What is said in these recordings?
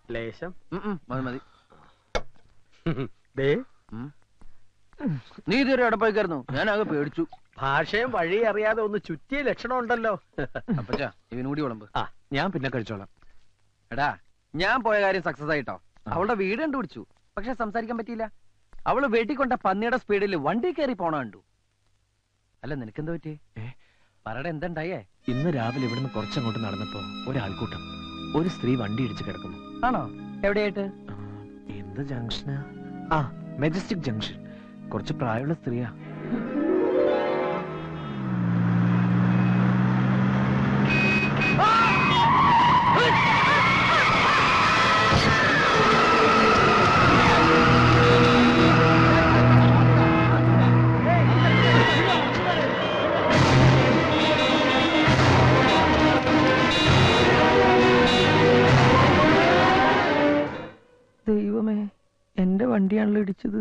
ലേശം ഉം, ഉം, മതി മതി ദേ ഉം. നീ ഇതുവരെ എവിടെ പോയിക്കായിരുന്നു ഞാൻ ആകെ പേടിച്ചു ഭാഷയും വഴി അറിയാതെ ഒന്ന് ചുറ്റിയ ലക്ഷണം ഉണ്ടല്ലോ അപ്പച്ചാ ഇവനും കൂടി വിളമ്പ് ആ ഞാൻ പിന്നെ കഴിച്ചോളാം എടാ ഞാൻ പോയ കാര്യം സക്സസ് ആയിട്ടോ അവളുടെ വീട് കണ്ടുപിടിച്ചു പക്ഷെ സംസാരിക്കാൻ പറ്റിയില്ല അവള് വെട്ടിക്കൊണ്ട പന്നിയുടെ സ്പീഡിൽ വണ്ടി കയറി പോണ കണ്ടു അല്ല നിനക്കെന്താ പറ്റി ഏ? പറയുടെ എന്തുണ്ടായേ ഇന്ന് രാവിലെ ഇവിടുന്ന് കുറച്ചങ്ങോട്ട് നടന്നപ്പോ ഒരാൾക്കൂട്ടം ഒരു സ്ത്രീ വണ്ടി ഇടിച്ച് കിടക്കുന്നു ആണോ എവിടെയായിട്ട് ആ, എന്ത് ജംഗ്ഷനാ ആ മെജസ്റ്റിക് ജംഗ്ഷൻ കുറച്ച് പ്രായമുള്ള സ്ത്രീയാ ദൈവമേ എന്റെ വണ്ടിയാണല്ലോ ഇടിച്ചത്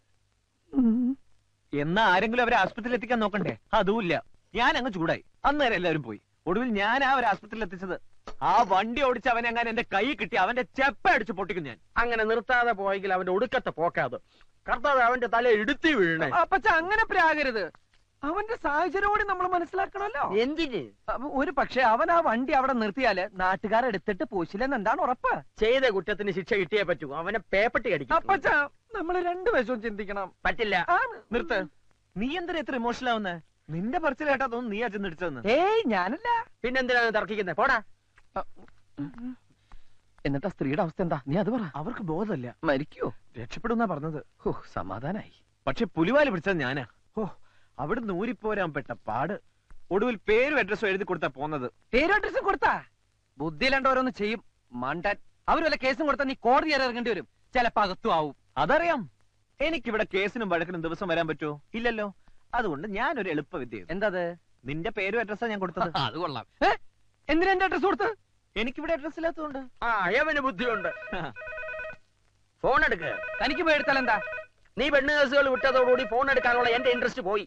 എന്നാ ആരെങ്കിലും അവരെ ആസ്പത്രിയിൽ എത്തിക്കാൻ നോക്കണ്ടേ അതുമില്ല ഞാൻ അങ്ങ് ചൂടായി അന്നേരം എല്ലാവരും പോയി ഒടുവിൽ ഞാൻ ആ ഒരു ആസ്പത്രിയിൽ എത്തിച്ചത് ആ വണ്ടി ഓടിച്ച് അവൻ അങ്ങനെ എന്റെ കൈ കിട്ടി അവന്റെ ചെപ്പ അടിച്ച് പൊട്ടിക്കും ഞാൻ അങ്ങനെ നിർത്താതെ പോയെങ്കിൽ അവന്റെ ഒടുക്കത്തെ പോക്കാത് കർത്താവ് അവന്റെ തല ഇടുത്തി വീഴണേ അപ്പച്ച അങ്ങനെ പ്രാകരുത് അവന്റെ സാഹചര്യം കൂടി നമ്മൾ മനസ്സിലാക്കണമല്ലോ എന്തിന് അപ്പൊ ഒരു പക്ഷെ അവൻ ആ വണ്ടി അവിടെ നിർത്തിയാല് നാട്ടുകാരെടുത്തിട്ട് പോശില്ലെന്ന് എന്താണ് ഉറപ്പ് ചെയ്ത കുറ്റത്തിന് ശിക്ഷ കിട്ടിയേ പറ്റൂ അവനെ പേപ്പട്ടി അടിക്കും അപ്പച്ച നമ്മൾ രണ്ടു വശവും ചിന്തിക്കണം പറ്റില്ല ആണ്. നിർത്ത് നീ എന്തിനാ എത്ര ഇമോഷണൽ ആവുന്നേ നിന്റെ പറച്ചിൽ കേട്ടാ തോന്നുന്നു നീ അച്ഛൻ ഇടിച്ചതെന്ന് ഏയ് ഞാനല്ല പിന്നെന്തിനാണ് തർക്കിക്കുന്നത് പോടാ എന്നിട്ട് ആ സ്ത്രീയുടെ അവസ്ഥ എന്താ നീ അത് പറ അവർക്ക് ബോധമല്ല മരിക്കോ രക്ഷപ്പെടുന്നാ പറഞ്ഞത് ഹോ സമാധാനായി പക്ഷെ പുലിവാല് പിടിച്ചത് ഞാനാ ഓ അവിടെ നൂരിപ്പോരാൻ പെട്ട പാട് ഒടുവിൽ പേരും അഡ്രസ്സും എഴുതി കൊടുത്താ പോന്നത് പേരും അഡ്രസ്സും കൊടുത്താ ബുദ്ധിയിലാണ്ട് ഓരോന്ന് ചെയ്യും മണ്ടൻ അവർ വല്ല കേസും കൊടുത്താൽ നീ കോടതി കയറി ഇറങ്ങേണ്ടി വരും ചിലപ്പോ അകത്തും ആവും അതറിയാം എനിക്കിവിടെ കേസിനും വഴക്കിനും ദിവസം വരാൻ പറ്റുമോ ഇല്ലല്ലോ അതുകൊണ്ട് ഞാനൊരു എളുപ്പ വിദ്യ ചെയ്തു. എന്താ അത് നിന്റെ പേരും അഡ്രസ്സാ ഞാൻ കൊടുത്തത് അത് കൊള്ളാം ഏ? എന്തിനാ എന്റെ അഡ്രസ് കൊടുത്ത് എനിക്കിവിടെ അഡ്രസ് ഇല്ലാത്തതുകൊണ്ട് ആ യവന് ബുദ്ധിയുണ്ട് ഫോൺ എടുക്ക് തനിക്ക് പേടിത്താൽ എന്താ നീ പെണ്ണ് കേസുകൾ വിട്ടതോടുകൂടി ഫോൺ എടുക്കാനുള്ള എന്റെ ഇൻട്രസ്റ്റ് പോയി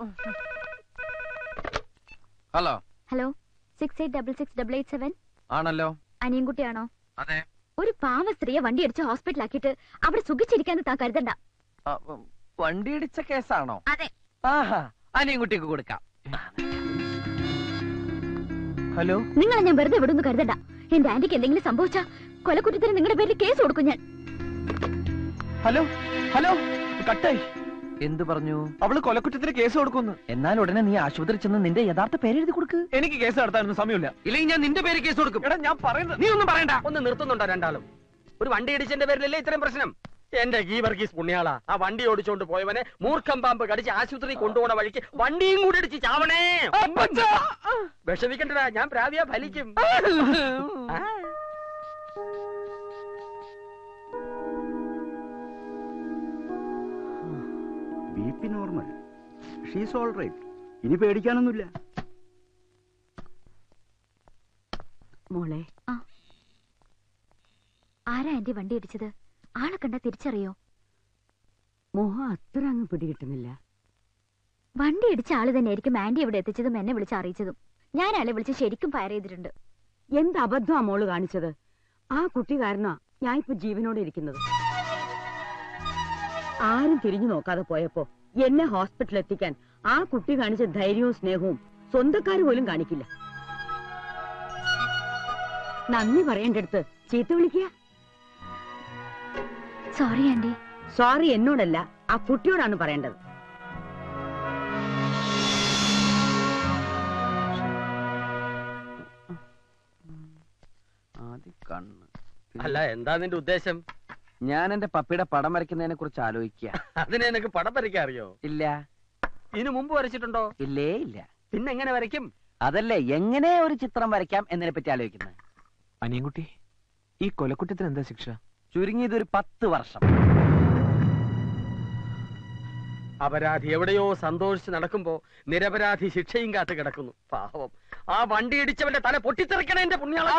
hello hello six eight double six double eight seven ആണല്ലോ അനിയൻകുട്ടിയാണോ അതെ ഒരു പാവ സ്ത്രീയെ വണ്ടി അടിച്ച് ഹോസ്പിറ്റലാക്കിയിട്ട് അവിടെ സുഖിച്ചിരിക്കാന്ന് താൻ കരുതണ്ട ആ, ഉം, വണ്ടി ഇടിച്ച കേസാണോ അതെ ആഹാ അനിയൻകുട്ടിക്ക് കൊടുക്കാം ഹലോ നിങ്ങളെ ഞാൻ വെറുതെ വിടുന്നു കരുതണ്ട എന്റെ ആന്റിക്ക് എന്തെങ്കിലും സംഭവിച്ചാ കൊലക്കുറ്റത്തിന് നിങ്ങളുടെ പേരിൽ കേസ് കൊടുക്കും ഞാൻ ഹലോ ഹലോ കട്ടായി എന്ത് പറഞ്ഞു അവള് കൊലക്കുറ്റത്തിന് കേസ് കൊടുക്കുന്നു എന്നാൽ ഉടനെ നീ ആശുപത്രി ചെന്ന് നിന്റെ യഥാർത്ഥ പേരെഴുതി കൊടുക്ക് എനിക്ക് കേസ് നടത്താനൊന്നും സമയമില്ല ഇല്ലെങ്കിൽ ഞാൻ നിന്റെ പേര് കേസ് കൊടുക്കും എടാ ഞാൻ പറയുന്നത് നീ ഒന്നും പറയണ്ട ഒന്ന് നിർത്തുന്നുണ്ടോ രണ്ടാളും ഒരു വണ്ടി ഇടിച്ചതിന്റെ പേരിലല്ലേ ഇത്രയും പ്രശ്നം എന്റെ ഗീ വർഗീസ് പുണ്യാളാ ആ വണ്ടി ഓടിച്ചോണ്ട് പോയവനെ മൂർഖം പാമ്പ് കടിച്ച് ആശുപത്രി കൊണ്ടുപോണ വഴിക്ക് വണ്ടിയും കൂടി ഇടിച്ച് ചാവണേ വിഷമിക്കണ്ടടാ ഞാൻ പ്രാവിയാ ഫലിക്കും ആ. B P normal she's all right ഇനി പേടിക്കാനൊന്നുമില്ല മോളെ ആരാ ആന്റി വണ്ടി ഇടിച്ചത് ആളെ കണ്ടാ തിരിച്ചറിയോ മോഹം അത്ര അങ്ങ് പിടികിട്ടുന്നില്ല വണ്ടി ഇടിച്ച ആള് തന്നെയായിരിക്കും ആന്റി ഇവിടെ എത്തിച്ചതും എന്നെ വിളിച്ച് അറിയിച്ചതും ഞാൻ ആളെ വിളിച്ച് ശരിക്കും ഫയർ ചെയ്തിട്ടുണ്ട് എന്ത് അബദ്ധമാ മോള് കാണിച്ചത് ആ കുട്ടി കാരണമാ ഞാൻ ഇപ്പൊ ജീവനോടെ ഇരിക്കുന്നത് ആരും തിരിഞ്ഞു നോക്കാതെ പോയപ്പോ എന്നെ ഹോസ്പിറ്റലിൽ എത്തിക്കാൻ ആ കുട്ടി കാണിച്ച ധൈര്യവും സ്നേഹവും സ്വന്തക്കാര് പോലും കാണിക്കില്ല നന്ദി പറയേണ്ടടുത്ത് ചീത്ത വിളിക്കുക സോറി ആന്റി സോറി എന്നോടല്ല ആ കുട്ടിയോടാണ് പറയേണ്ടത് ആദ്യം കണ്ണ് അല്ല എന്താ നിന്റെ ഉദ്ദേശം ഞാൻ എന്റെ പപ്പിയുടെ പടം വരയ്ക്കുന്നതിനെ കുറിച്ച് ആലോചിക്കുക അതിനെ നിനക്ക് പടം വരയ്ക്കാൻ അറിയോ ഇല്ല ഇതിനു മുമ്പ് വരച്ചിട്ടുണ്ടോ ഇല്ലേ ഇല്ല പിന്നെ എങ്ങനെ വരയ്ക്കും അതല്ലേ എങ്ങനെ ഒരു ചിത്രം വരയ്ക്കാം എന്നതിനെ പറ്റി ആലോചിക്കുന്നത് അനിയൻകുട്ടി ഈ കൊലക്കുറ്റത്തിന് എന്താ ശിക്ഷ ചുരുങ്ങിയത് ഒരു പത്ത് വർഷം അപരാധി എവിടെയോ സന്തോഷിച്ച് നടക്കുമ്പോ നിരപരാധി ശിക്ഷയും കാത്ത് കിടക്കുന്നു പാവം ആ വണ്ടി ഇടിച്ചവന്റെ തല പൊട്ടിത്തെറിക്കണേ എന്റെ പുണ്യാള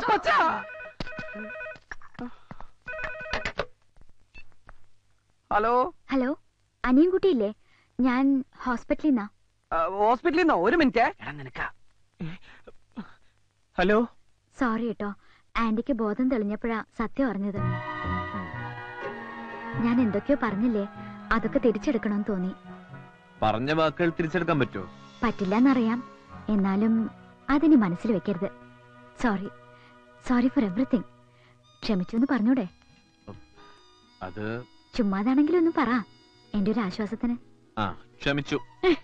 ഹലോ ഹലോ അനിയൻകുട്ടിയില്ലേ ഞാൻ ഹോസ്പിറ്റലിൽ നിന്നാ ഹോസ്പിറ്റലിൽ നിന്നോ ഒരു മിനിറ്റ് ഹലോ സോറി കേട്ടോ ആന്റിക്ക് ബോധം തെളിഞ്ഞപ്പോഴാ സത്യം അറിഞ്ഞത് ഞാൻ എന്തൊക്കെയോ പറഞ്ഞില്ലേ അതൊക്കെ തിരിച്ചെടുക്കണമെന്ന് തോന്നി പറഞ്ഞ വാക്കുകൾ തിരിച്ചെടുക്കാൻ പറ്റുമോ പറ്റില്ലെന്നറിയാം എന്നാലും അതിനി മനസ്സിൽ വെക്കരുത് സോറി സോറി ഫോർ എവറിത്തിങ് ക്ഷമിച്ചു എന്ന് പറഞ്ഞൂടെ അത് ചുമ്മാതാണെങ്കിലും ഒന്ന് പറ എന്റെ ഒരു ആശ്വാസത്തിന് ആ ക്ഷമിച്ചു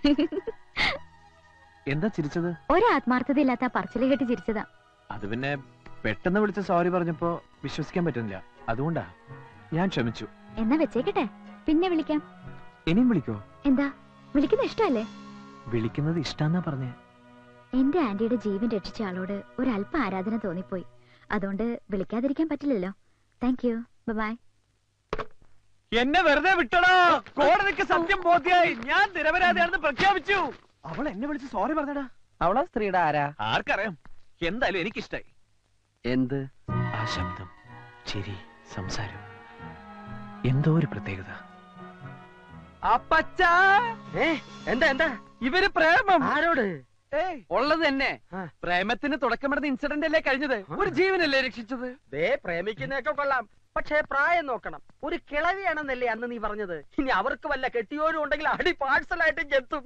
എന്താ ചിരിച്ചത് ഒരു ആത്മാർത്ഥതയില്ലാത്ത ആ പറച്ചില് കേട്ട് ചിരിച്ചതാ അത് പിന്നെ പെട്ടെന്ന് വിളിച്ച് സോറി പറഞ്ഞപ്പോ വിശ്വസിക്കാൻ പറ്റുന്നില്ല അതുകൊണ്ടാ ഞാൻ ക്ഷമിച്ചു എന്നാ വെച്ചേക്കട്ടെ പിന്നെ വിളിക്കാം ഇനിയും വിളിക്കോ എന്താ വിളിക്കുന്ന ഇഷ്ടമല്ലേ വിളിക്കുന്നത് ഇഷ്ടാന്നാ പറഞ്ഞേ എന്റെ ആന്റിയുടെ ജീവൻ രക്ഷിച്ച ആളോട് ഒരു അല്പ ആരാധന തോന്നിപ്പോയി അതുകൊണ്ട് വിളിക്കാതിരിക്കാൻ പറ്റില്ലല്ലോ താങ്ക് യു ബൈ എന്നെ വെറുതെ വിട്ടടാ കോടതിക്ക് സത്യം ബോധ്യായി ഞാൻ നിരപരാധിയാണെന്ന് പ്രഖ്യാപിച്ചു അവൾ എന്നെ വിളിച്ച് സോറി പറഞ്ഞടാ അവളാ സ്ത്രീയുടെ ആരാ ആർക്കറിയാം എന്തായാലും എനിക്കിഷ്ടായി എന്ത് ആ ശബ്ദം ചിരി സംസാരം എന്തോ ഒരു പ്രത്യേകത അപ്പച്ചാ ഏ എന്താ എന്താ ഇവര് പ്രേമം ആരോട് ഏയ് ഉള്ളത് തന്നെ ആ. പ്രേമത്തിന് തുടക്കമിടുന്ന ഇൻസിഡന്റ് അല്ലേ കഴിഞ്ഞത് ഒരു ജീവനല്ലേ രക്ഷിച്ചത് ദേ പ്രേമിക്കുന്നതൊക്കെ കൊള്ളാം പക്ഷേ പ്രായം നോക്കണം ഒരു കിളവിയാണെന്നല്ലേ അന്ന് നീ പറഞ്ഞത് ഇനി അവർക്ക് വല്ല കെട്ടിയോരും ഉണ്ടെങ്കിൽ അടി പാഴ്സലായിട്ട് എത്തും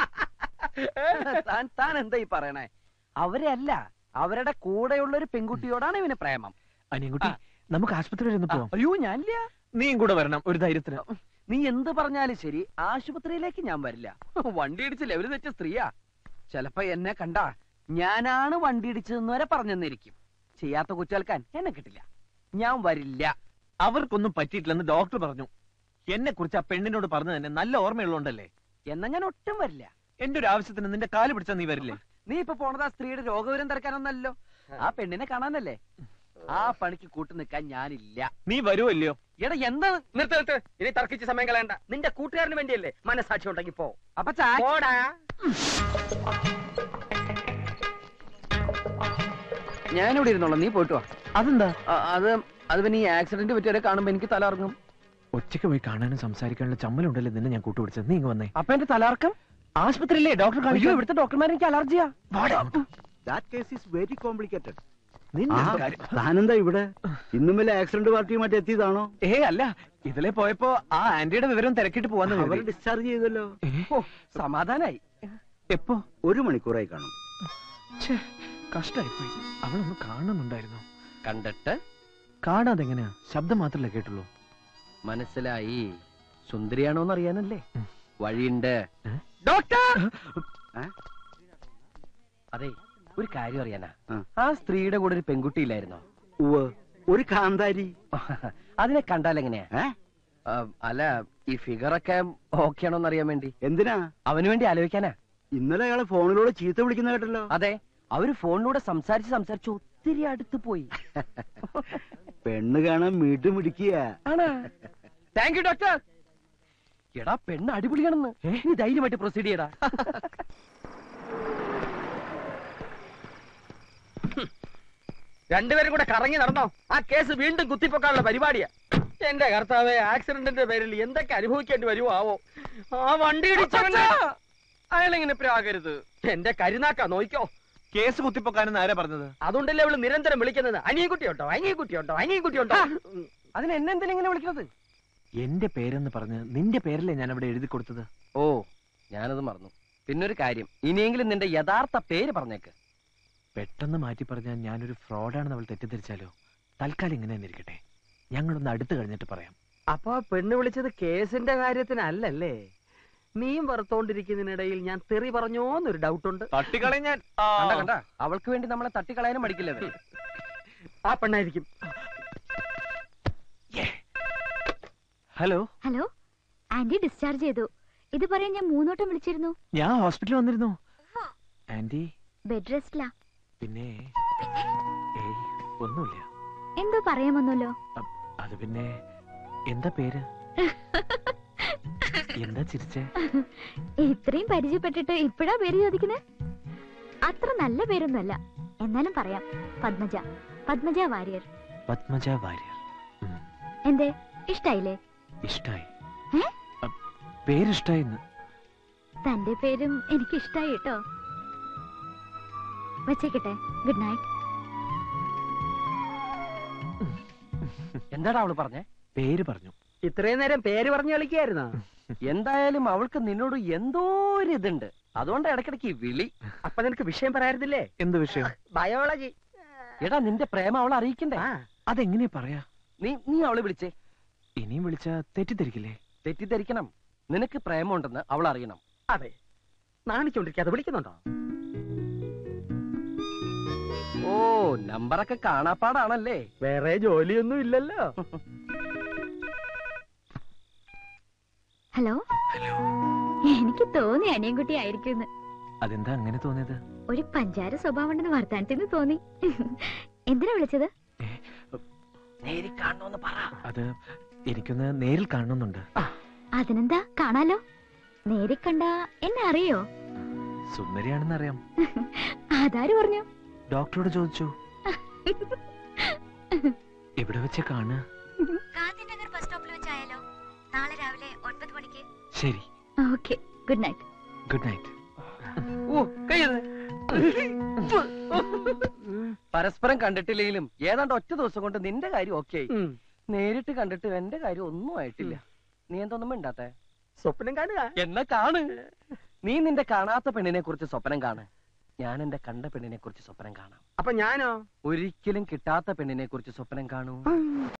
താൻ താൻ എന്താ ഈ പറയണേ അവരെ അല്ല അവരുടെ കൂടെയുള്ള ഒരു പെൺകുട്ടിയോടാണ് ഇവന് പ്രേമം അനിയൻകുട്ടി ആ. നമുക്ക് ആശുപത്രി വരെ ഒന്ന് പോവാം അയ്യോ ഞാനില്ല നീയും കൂടെ വരണം ഒരു ധൈര്യത്തിന് നീ എന്ത് പറഞ്ഞാലും ശരി ആശുപത്രിയിലേക്ക് ഞാൻ വരില്ല വണ്ടി ഇടിച്ച് ലെവല് തെറ്റ സ്ത്രീയാ ചിലപ്പോ എന്നെ കണ്ട ഞാനാണ് വണ്ടി ഇടിച്ചതെന്ന് വരെ പറഞ്ഞെന്നിരിക്കും ചെയ്യാത്ത കുറ്റേൽക്കാൻ എന്നെ കിട്ടില്ല ഞാൻ വരില്ല അവർക്കൊന്നും പറ്റിയിട്ടില്ലെന്ന് ഡോക്ടർ പറഞ്ഞു എന്നെ കുറിച്ച് ആ പെണ്ണിനോട് പറഞ്ഞു തന്നെ നല്ല ഓർമ്മയുള്ളതുകൊണ്ടല്ലേ എന്നാ ഞാൻ ഒട്ടും വരില്ല എന്റെ ഒരു ആവശ്യത്തിന് നിന്റെ കാല് പിടിച്ചാ നീ വരില്ലേ നീ ഇപ്പൊ പോണത് ആ സ്ത്രീയുടെ രോഗവിവരം തിരക്കാനൊന്നല്ലോ ആ പെണ്ണിനെ കാണാനല്ലേ ആ പണിക്ക് കൂട്ടു നിൽക്കാൻ ഞാനില്ല നീ വരുമല്ലയോ എടാ എന്താ നിർത്ത് നിർത്ത് ഇനി തർക്കിച്ച് സമയം കളയണ്ട നിന്റെ കൂട്ടുകാരന് വേണ്ടിയല്ലേ മനസാക്ഷി ഉണ്ടെങ്കിൽ പോ അപ്പൊ ചാ പോടാ ഞാനിവിടെ ഇരുന്നോളാം നീ പോയിട്ട് വാ അതെന്താ ആ, അത് അത് പിന്നെ ഈ ആക്സിഡന്റ് പറ്റിയവരെ കാണുമ്പോ എനിക്ക് തലർങ്ങും ഒറ്റയ്ക്ക് പോയി കാണാനും സംസാരിക്കാനുള്ള ചമ്മലുണ്ടല്ലോ നിന്നെ ഞാൻ കൂട്ടുപിടിച്ചത് നീ ഇങ്ങ് വന്നേ അപ്പൊ എന്റെ തലർക്കം ആശുപത്രിയില്ലേ ഡോക്ടർ അയ്യോ ഇവിടുത്തെ ഡോക്ടർമാരെ എനിക്ക് അലർജിയാ that case is very complicated നിന്റെ ഒരു കാര്യം താനെന്താ ഇവിടെ ഇന്നും വല്ല ആക്സിഡന്റ് പാർട്ടിയുമായിട്ട് എത്തിയതാണോ ഏ അല്ല ഇതിലെ പോയപ്പോ ആ ആന്റിയുടെ വിവരം തിരക്കിട്ട് പോവാന്ന് അവരെ കരുതി. ഡിസ്ചാർജ് ചെയ്തല്ലോ ഏ, ഓ സമാധാനായി എപ്പോ ഒരു മണിക്കൂറായി കാണും ഛേ, കഷ്ടായിപ്പോയി അവളൊന്ന് കാണുന്നുണ്ടായിരുന്നു കണ്ടിട്ട് കാണാതെ എങ്ങനെയാ ശബ്ദം മാത്രല്ലേ കേട്ടുള്ളൂ മനസ്സിലായി സുന്ദരിയാണോന്ന് അറിയാനല്ലേ ഉം. വഴിയുണ്ട് ഏ? ഡോക്ടർ ഏ? അതെ ഒരു കാര്യം അറിയാനാ ആ. ആ സ്ത്രീയുടെ കൂടെ ഒരു പെൺകുട്ടി ഇല്ലായിരുന്നോ ഉവ്വ് ഒരു കാന്താരി അതിനെ കണ്ടാൽ എങ്ങനെയാ ഏ ആ, അല്ല ഈ ഫിഗറൊക്കെ ഓക്കെ ആണോന്ന് അറിയാൻ വേണ്ടി എന്തിനാ അവന് വേണ്ടി ആലോചിക്കാനാ ഇന്നലെ അയാളെ ഫോണിലൂടെ ചീത്ത വിളിക്കുന്ന കേട്ടല്ലോ അതെ അവര് ഫോണിലൂടെ സംസാരിച്ച് സംസാരിച്ച് ഒത്തിരി അടുത്ത് പോയി പെണ്ണ് കാണാൻ മീട്ട് മിടിക്കുക ആണ് താങ്ക് യു ഡോക്ടർ എടാ പെണ്ണ് അടിപൊളിയാണെന്ന് നീ ധൈര്യമായിട്ട് പ്രൊസീഡ് ചെയ്യടാ രണ്ടുപേരും കൂടെ കറങ്ങി നടന്നോ ആ കേസ് വീണ്ടും കുത്തിപ്പൊക്കാനുള്ള പരിപാടിയാ എന്റെ കർത്താവെ ആക്സിഡന്റിന്റെ പേരിൽ എന്തൊക്കെ അനുഭവിക്കേണ്ടി വരുമോ ആവോ ആ വണ്ടി ഇടിച്ചവന് അയാളെങ്ങനെ പ്രാകരുത് എന്റെ കരുനാക്കാ നോയിക്കോ കേസ് കുത്തിപ്പൊക്കാനെന്ന് ആരാ പറഞ്ഞത് അതുകൊണ്ടല്ലേ അവള് നിരന്തരം വിളിക്കുന്നത് അനിയൻകുട്ടിയുണ്ടോ അനിയൻകുട്ടിയുണ്ടോ അനിയൻകുട്ടിയുണ്ടോ ഉം. അതിന് എന്നെ എന്തിനാ ഇങ്ങനെ വിളിക്കുന്നത് എന്റെ പേരെന്ന് പറഞ്ഞ് നിന്റെ പേരല്ലേ ഞാൻ അവിടെ എഴുതി കൊടുത്തത് ഓ ഞാനത് മറന്നു പിന്നൊരു കാര്യം ഇനിയെങ്കിലും നിന്റെ യഥാർത്ഥ പേര് പറഞ്ഞേക്ക് പെട്ടെന്ന് മാറ്റി പറഞ്ഞാൽ ഞാനൊരു ഫ്രോഡാണെന്ന് അവൾ തെറ്റിദ്ധരിച്ചാലോ തൽക്കാലം ഇങ്ങനെ തന്നെ ഇരിക്കട്ടെ ഞങ്ങളൊന്ന് അടുത്ത് കഴിഞ്ഞിട്ട് പറയാം അപ്പൊ ആ പെണ്ണ് വിളിച്ചത് കേസിന്റെ കാര്യത്തിനല്ലല്ലേ മീൻ വറുത്തോണ്ടിരിക്കുന്നതിനിടയിൽ ഞാൻ തെറി പറഞ്ഞോന്നൊരു ഡൗട്ടുണ്ട് തട്ടിക്കളയും ഞാൻ കണ്ട കണ്ട അവൾക്ക് വേണ്ടി നമ്മളെ തട്ടിക്കളയാനും മടിക്കില്ല അവര്. ആ പെണ്ണായിരിക്കും ഹലോ ഹലോ ആന്റി ഡിസ്ചാർജ് ചെയ്തു ഇത് പറയാൻ ഞാൻ മൂന്നോട്ടം വിളിച്ചിരുന്നു ഞാൻ ഹോസ്പിറ്റലിൽ വന്നിരുന്നു ആന്റി ബെഡ് റെസ്റ്റിലാ പിന്നെ ഏയ് ഒന്നുമില്ല എന്തോ പറയാമെന്നല്ലോ അത് പിന്നെ എന്താ പേര് എന്താ ചിരിച്ചേ ഇത്രയും പരിചയപ്പെട്ടിട്ട് ഇപ്പഴാ പേര് ചോദിക്കുന്നത് അത്ര നല്ല പേരൊന്നുമല്ല എന്നാലും പറയാം പത്മജ പത്മജ വാര്യർ പത്മജ വാര്യർ ഉം, എന്തേ ഇഷ്ടായില്ലേ ഇഷ്ടായി ഏ? അ, പേരിഷ്ടായിന്ന് തന്റെ പേരും എനിക്ക് ഇഷ്ടായി കേട്ടോ വെച്ചേക്കട്ടെ ഗുഡ് നൈറ്റ് എന്താടാ അവള് പറഞ്ഞേ പേര് പറഞ്ഞു ഇത്രയും നേരം പേര് പറഞ്ഞു കളിക്കായിരുന്നോ എന്തായാലും അവൾക്ക് നിന്നോട് എന്തോ ഒരു ഇതുണ്ട് അതുകൊണ്ട് ഇടയ്ക്കിടയ്ക്ക് ഈ വിളി അപ്പൊ നിനക്ക് വിഷയം പറയായിരുന്നില്ലേ എന്ത് വിഷയം ബയോളജി എടാ നിന്റെ പ്രേമം അവളെ അറിയിക്കണ്ടേ ആ അതെങ്ങനെയാ പറയാ നീ നീ അവളെ വിളിച്ചേ ഇനിയും വിളിച്ച തെറ്റിദ്ധരിക്കില്ലേ തെറ്റിദ്ധരിക്കണം നിനക്ക് പ്രേമമുണ്ടെന്ന് അവൾ അറിയണം അതെ നാണിച്ചോണ്ടിരിക്കാതെ വിളിക്കുന്നുണ്ടോ ഓ നമ്പറൊക്കെ കാണാപ്പാടാണല്ലേ വേറെ ജോലിയൊന്നും ഇല്ലല്ലോ ഹലോ എനിക്ക് തോന്നി അനിയൻകുട്ടി ആയിരിക്കും അതെന്താ അങ്ങനെ തോന്നിയത് ഒരു പഞ്ചാര സ്വഭാവം ഉണ്ടെന്ന് വർത്താനത്തിൽ നിന്ന് തോന്നി എന്തിനാ വിളിച്ചത് നേരി കാണണമെന്ന് പറ അത് എനിക്കൊന്ന് നേരിൽ കാണണമെന്നുണ്ട് അതിനെന്താ കാണാലോ നേരി കണ്ട എന്നെ അറിയോ സുന്ദരിയാണെന്ന് അറിയാം അതാര് പറഞ്ഞു ഡോക്ടറോട് ചോദിച്ചു എവിടെ വെച്ച് കാണുക ഗാന്ധിനഗർ ബസ് സ്റ്റോപ്പിൽ വെച്ചായാലോ നാളെ രാവിലെ ഒൻപത് മണിക്ക് ശരി okay good night good night ഓ കയ്യത് പരസ്പരം കണ്ടിട്ടില്ലെങ്കിലും ഏതാണ്ട് ഒറ്റ ദിവസം കൊണ്ട് നിന്റെ കാര്യം ഓക്കെ ആയി ഉം. നേരിട്ട് കണ്ടിട്ട് എന്റെ കാര്യം ഒന്നും ആയിട്ടില്ല നീ എന്തൊന്നും മിണ്ടാത്തെ സ്വപ്നം കാണുക എന്നാ കാണ് നീ നിന്റെ കാണാത്ത പെണ്ണിനെ കുറിച്ച് സ്വപ്നം കാണ് ഞാൻ എന്റെ കണ്ട പെണ്ണിനെ കുറിച്ച് സ്വപ്നം കാണാം അപ്പൊ ഞാനോ ഒരിക്കലും കിട്ടാത്ത പെണ്ണിനെ കുറിച്ച് സ്വപ്നം കാണൂ